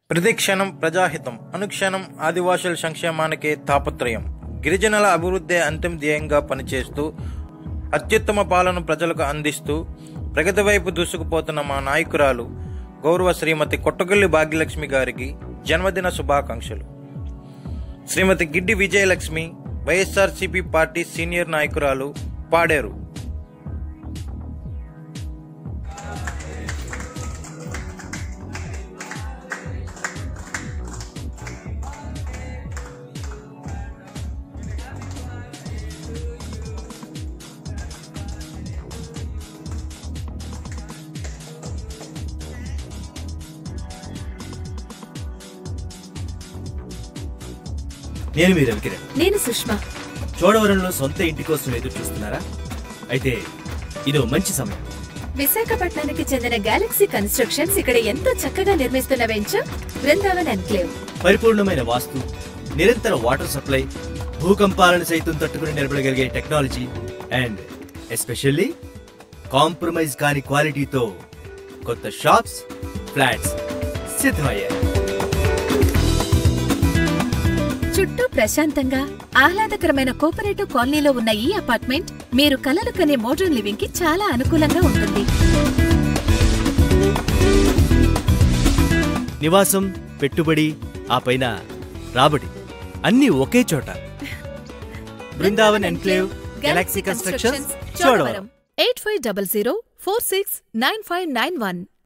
ప్రతిక్షణం ప్రజాహితం అనుక్షణం ఆదివాసుల సంక్షేమానికే తాపత్రయం గిరిజనుల అభివృద్ధి అంతిమ ధ్యేయంగా పనిచేస్తూ అత్యుత్తమ పాలన ప్రజలకు అందిస్తూ ప్రగతి వైపు దూసుకుపోతున్న మా నాయకురాలు గౌరవ శ్రీమతి కొట్టగల్లి భాగ్యలక్ష్మి గారికి జన్మదిన శుభాకాంక్షలు Shrimati Giddi Vijayalakshmi YSRCP party senior నాయకురాలు పాడేరు నేను మీ రవికిరణ్ నేను సుష్మా చోడవరంలో సొంత ఇంటి కోసం ఎదురు చూస్తున్నారా అయితే ఇదో మంచి సమయం విశాఖపట్నానికి చెందిన గెలాక్సీ కన్స్ట్రక్షన్స్ ఇక్కడ ఎంతో చక్కగా నిర్మిస్తున్న వెంచర్ బృందావన్ ఎన్క్లేవ్ పరిపూర్ణమైన వాస్తు నిరంతర వాటర్ సప్లై భూకంపాలను సైతం తట్టుకుని నిలబడగలిగే టెక్నాలజీ అండ్ ఎస్పెషల్లీ కాంప్రమైజ్ కాని క్వాలిటీతో కొత్త షాప్స్ ఫ్లాట్స్ సిద్ధమయ్యాయి చుట్టూ ప్రశాంతంగా ఆహ్లాదకరమైన కోఆపరేటివ్ కాలనీలో ఉన్న ఈ అపార్ట్మెంట్ మీరు కలలు కనే మోడర్న్ లివింగ్ కి చాలా అనుకూలంగా ఉంటుంది నివాసం పెట్టుబడి ఆ పైన రాబడి అన్నీ ఒకే చోట Brindavan enclave galaxy constructions Chodavaram eight five double zero four six nine five nine one